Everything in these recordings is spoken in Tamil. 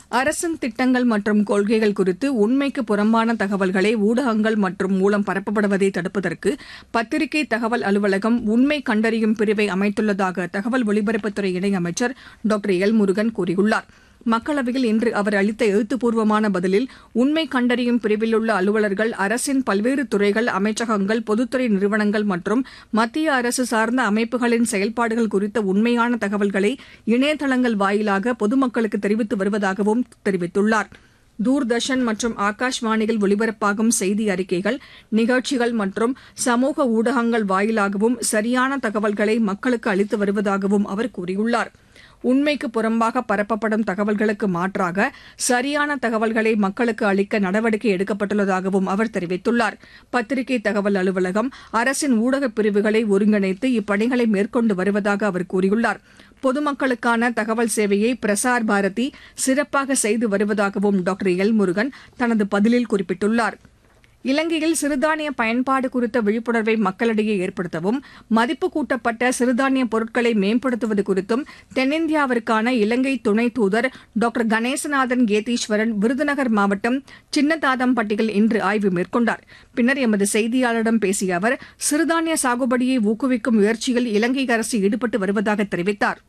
அரசின் திட்டங்கள் மற்றும் கொள்கைகள் குறித்து உண்மைக்கு புறம்பான தகவல்களை ஊடகங்கள் மற்றும் மூலம் பரப்பப்படுவதை தடுப்பதற்கு பத்திரிகை தகவல் அலுவலகம் உண்மை கண்டறியும் பிரிவை அமைத்துள்ளதாக தகவல் ஒலிபரப்புத்துறை இணையமைச்சர் டாக்டர் எல் முருகன் கூறியுள்ளார் மக்களவையில் இன்று அவர் அளித்த எழுத்துப்பூர்வமான பதிலில் உண்மை கண்டறியும் பிரிவில் உள்ள அலுவலர்கள் அரசின் பல்வேறு துறைகள் அமைச்சகங்கள் பொதுத்துறை நிறுவனங்கள் மற்றும் மத்திய அரசு சார்ந்த அமைப்புகளின் செயல்பாடுகள் குறித்த உண்மையான தகவல்களை இணையதளங்கள் வாயிலாக பொதுமக்களுக்கு தெரிவித்து வருவதாகவும் தெரிவித்துள்ளார் தூர்தர்ஷன் மற்றும் ஆகாஷ்வாணியில் ஒலிபரப்பாகும் செய்தி அறிக்கைகள் நிகழ்ச்சிகள் மற்றும் சமூக ஊடகங்கள் வாயிலாகவும் சரியான தகவல்களை மக்களுக்கு அளித்து வருவதாகவும் அவர் கூறியுள்ளார் உண்மைக்கு புறம்பாக பரப்பப்படும் தகவல்களுக்கு மாற்றாக சரியான தகவல்களை மக்களுக்கு அளிக்க நடவடிக்கை எடுக்கப்பட்டுள்ளதாகவும் அவர் தெரிவித்துள்ளார் பத்திரிகை தகவல் அலுவலகம் அரசின் ஊடகப் பிரிவுகளை ஒருங்கிணைத்து இப்பணிகளை மேற்கொண்டு வருவதாக அவர் கூறியுள்ளார் பொதுமக்களுக்கான தகவல் சேவையை பிரசார் பாரதி சிறப்பாக செய்து வருவதாகவும் டாக்டர் எல் முருகன் தனது பதிலில் குறிப்பிட்டுள்ளார் இலங்கையில் சிறுதானிய பயன்பாடு குறித்த விழிப்புணர்வை மக்களிடையே ஏற்படுத்தவும் மதிப்பு கூட்டப்பட்ட சிறுதானிய பொருட்களை மேம்படுத்துவது குறித்தும் தென்னிந்தியாவிற்கான இலங்கை துணை தூதர் டாக்டர் கணேசநாதன் கேதீஸ்வரன் விருதுநகர் மாவட்டம் சின்னதாதம்பட்டியில் இன்று ஆய்வு மேற்கொண்டார் பின்னர் எமது செய்தியாளரிடம் பேசிய அவர் சிறுதானிய சாகுபடியை ஊக்குவிக்கும் முயற்சியில் இலங்கை அரசு ஈடுபட்டு வருவதாக தெரிவித்தார்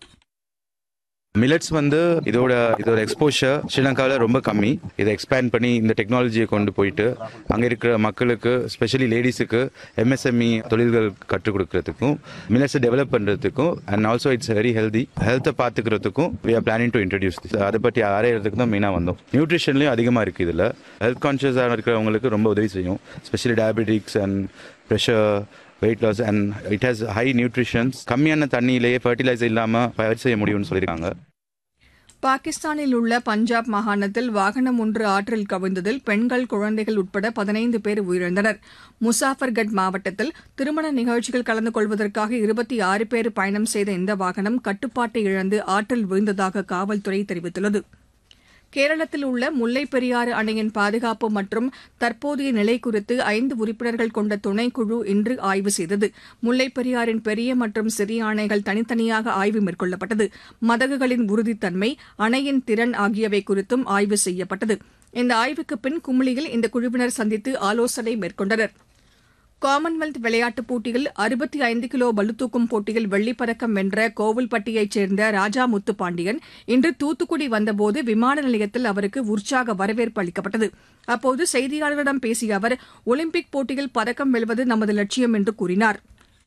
மில்லட்ஸ் வந்து இதோட இதோட எக்ஸ்போஷர் ஸ்ரீலங்காவில் ரொம்ப கம்மி இதை எக்ஸ்பேண்ட் பண்ணி இந்த டெக்னாலஜியை கொண்டு போயிட்டு அங்கே இருக்கிற மக்களுக்கு ஸ்பெஷலி லேடிஸுக்கு எம்எஸ்எம்இ தொழில்கள் கற்றுக் கொடுக்கறதுக்கும் மில்லட்ஸை டெவலப் பண்ணுறதுக்கும் and also it's very healthy ஹெல்த்தை பார்த்துக்கிறதுக்கும் we are planning to introduce அதை பற்றி ஆராயறதுக்கு தான் மெயினாக வந்தோம் நியூட்ரிஷன்லையும் அதிகமாக இருக்குது இதில் ஹெல்த் கான்ஷியஸாக இருக்கிறவங்களுக்கு ரொம்ப உதவி செய்யும் specially diabetics and pressure weight loss and it has high nutritions கம்மியான தண்ணியிலேயே ஃபர்டிலைசர் இல்லாமல் பயிர் செய்ய முடியும்னு சொல்லியிருக்காங்க பாகிஸ்தானில் உள்ள பஞ்சாப் மாகாணத்தில் வாகனம் ஒன்று ஆற்றில் கவிழ்ந்ததில் பெண்கள் குழந்தைகள் உட்பட பதினைந்து பேர் உயிரிழந்தனர் முசாஃபர்கட் மாவட்டத்தில் திருமண நிகழ்ச்சிகள் கலந்து கொள்வதற்காக இருபத்தி ஆறு பேர் பயணம் செய்த இந்த வாகனம் கட்டுப்பாட்டை இழந்து ஆற்றில் விழுந்ததாக காவல்துறை தெரிவித்துள்ளது கேரளத்தில் உள்ள முல்லைப் பெரியாறு அணையின் பாதுகாப்பு மற்றும் தற்போதைய நிலை குறித்து ஐந்து உறுப்பினர்கள் கொண்ட துணைக்குழு இன்று ஆய்வு செய்தது முல்லைப் பெரியாறின் பெரிய மற்றும் சிறிய அணைகள் தனித்தனியாக ஆய்வு மேற்கொள்ளப்பட்டது மதகுகளின் உறுதித்தன்மை அணையின் திறன் ஆகியவை குறித்தும் ஆய்வு செய்யப்பட்டது இந்த ஆய்வுக்கு பின் குமுளியில் இந்த குழுவினர் சந்தித்து ஆலோசனை மேற்கொண்டனர் காமன்வெல்த் விளையாட்டுப் போட்டியில் அறுபத்தி ஐந்து கிலோ பளுதூக்கும் போட்டியில் வெள்ளிப் பதக்கம் வென்ற கோவில்பட்டியைச் சேர்ந்த ராஜா முத்துப்பாண்டியன் இன்று தூத்துக்குடி வந்தபோது விமான நிலையத்தில் அவருக்கு உற்சாக வரவேற்பு அளிக்கப்பட்டது அப்போது செய்தியாளர்களிடம் பேசிய அவர் ஒலிம்பிக் போட்டியில் பதக்கம் வெல்வது நமது லட்சியம் என்று கூறினார்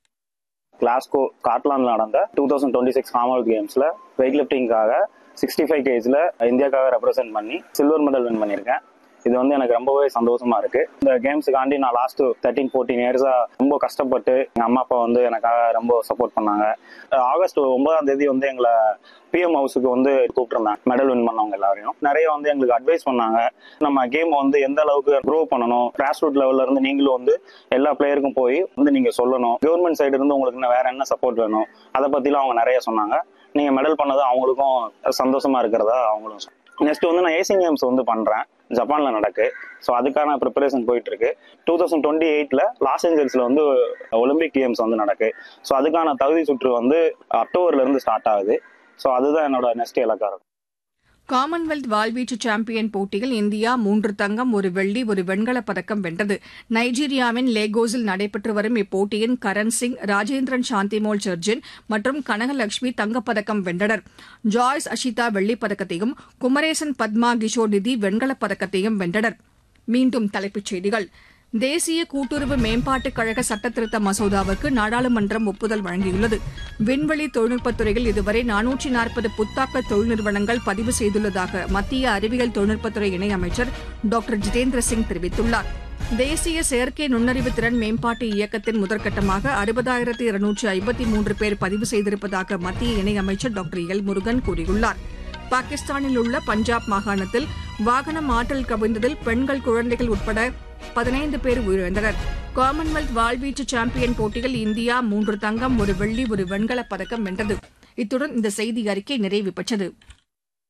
கிளாஸ்கோ ஸ்காட்லாந்தில் நடந்த two thousand twenty six Commonwealth கேம்ஸ்ல வெயிட் லிஃப்டிங்காக சிக்ஸ்டி ஃபைவ் கேஜ்ல இந்தியாக்காக ரெப்ரசென்ட் பண்ணி சில்வர் மெடல் வின் பண்ணியிருக்கேன் இது வந்து எனக்கு ரொம்பவே சந்தோஷமா இருக்கு இந்த கேம்ஸுக்காண்டி நான் லாஸ்ட் தேர்ட்டீன் ஃபோர்டீன் இயர்ஸா ரொம்ப கஷ்டப்பட்டு எங்க அம்மா அப்பா வந்து எனக்காக ரொம்ப சப்போர்ட் பண்ணாங்க ஆகஸ்ட் ஒன்பதாம் தேதி வந்து எங்களை பிஎம் ஹவுஸுக்கு வந்து கூப்பிட்டுருந்தாங்க மெடல் வின் பண்ணவங்க எல்லாரையும் நிறைய வந்து எங்களுக்கு அட்வைஸ் பண்ணாங்க நம்ம கேம் வந்து எந்த அளவுக்கு க்ரோ பண்ணணும் கிராஸ் ரூட் லெவல்ல இருந்து நீங்களும் வந்து எல்லா பிளேயருக்கும் போய் வந்து நீங்க சொல்லணும் கவர்மெண்ட் சைடு இருந்து உங்களுக்கு இன்னும் வேற என்ன சப்போர்ட் வேணும் அதை பத்திலாம் அவங்க நிறைய சொன்னாங்க நீங்க மெடல் பண்ணது அவங்களுக்கும் சந்தோஷமா இருக்கிறதா அவங்களும் நெக்ஸ்ட் வந்து நான் ஏசியன் கேம்ஸ் வந்து பண்றேன் ஜப்பான்ல நடக்கு ஸோ அதுக்கான ப்ரிப்பரேஷன் போயிட்டு இருக்கு டூ தௌசண்ட் டுவெண்ட்டி எயிட்ல லாஸ் ஏஞ்சல்ஸ்ல வந்து ஒலிம்பிக் கேம்ஸ் வந்து நடக்கு ஸோ அதுக்கான தகுதி சுற்று வந்து அக்டோபர்ல இருந்து ஸ்டார்ட் ஆகுது ஸோ அதுதான் என்னோட நெக்ஸ்ட் இலக்கா இருக்கும் காமன்வெல்த் வாள்வீச்சு சாம்பியன் போட்டியில் இந்தியா மூன்று தங்கம் ஒரு வெள்ளி ஒரு வெண்கலப் பதக்கம் வென்றது நைஜீரியாவின் லேகோஸில் நடைபெற்று வரும் இப்போட்டியின் கரண் சிங் ராஜேந்திரன் சாந்திமோல் சர்ஜின் மற்றும் கனகலட்சுமி தங்கப்பதக்கம் வென்றனர் ஜாய்ஸ் அஷிதா வெள்ளிப் பதக்கத்தையும் குமரேசன் பத்மா கிஷோர் நிதி வெண்கலப் பதக்கத்தையும் வென்றனர் மீண்டும் தலைப்புச் செய்திகள் தேசிய கூட்டுறவு மேம்பாட்டுக் கழக சட்டத்திருத்த மசோதாவுக்கு நாடாளுமன்றம் ஒப்புதல் வழங்கியுள்ளது விண்வெளி தொழில்நுட்பத் துறையில் இதுவரை நானூற்றி நாற்பது புத்தாக்க தொழில் நிறுவனங்கள் பதிவு செய்துள்ளதாக மத்திய அறிவியல் தொழில்நுட்பத்துறை இணையமைச்சர் டாக்டர் ஜிதேந்திர சிங் தெரிவித்துள்ளார் தேசிய செயற்கை நுண்ணறிவு திறன் மேம்பாட்டு இயக்கத்தின் முதற்கட்டமாக அறுபதாயிரத்து இருநூற்று ஐம்பத்தி மூன்று பேர் பதிவு செய்திருப்பதாக மத்திய இணையமைச்சர் டாக்டர் எல் முருகன் கூறியுள்ளார் பாகிஸ்தானில் உள்ள பஞ்சாப் மாகாணத்தில் வாகனம் ஆற்றில் கவிழ்ந்ததில் பெண்கள் குழந்தைகள் உட்பட பதினைந்து பேர் உயிரிழந்தனர் காமன்வெல்த் வாள்வீச்சு சாம்பியன் போட்டியில் இந்தியா மூன்று தங்கம் ஒரு வெள்ளி ஒரு வெண்கலப் பதக்கம் வென்றது இத்துடன் இந்த செய்தி அறிக்கை நிறைவு பெற்றது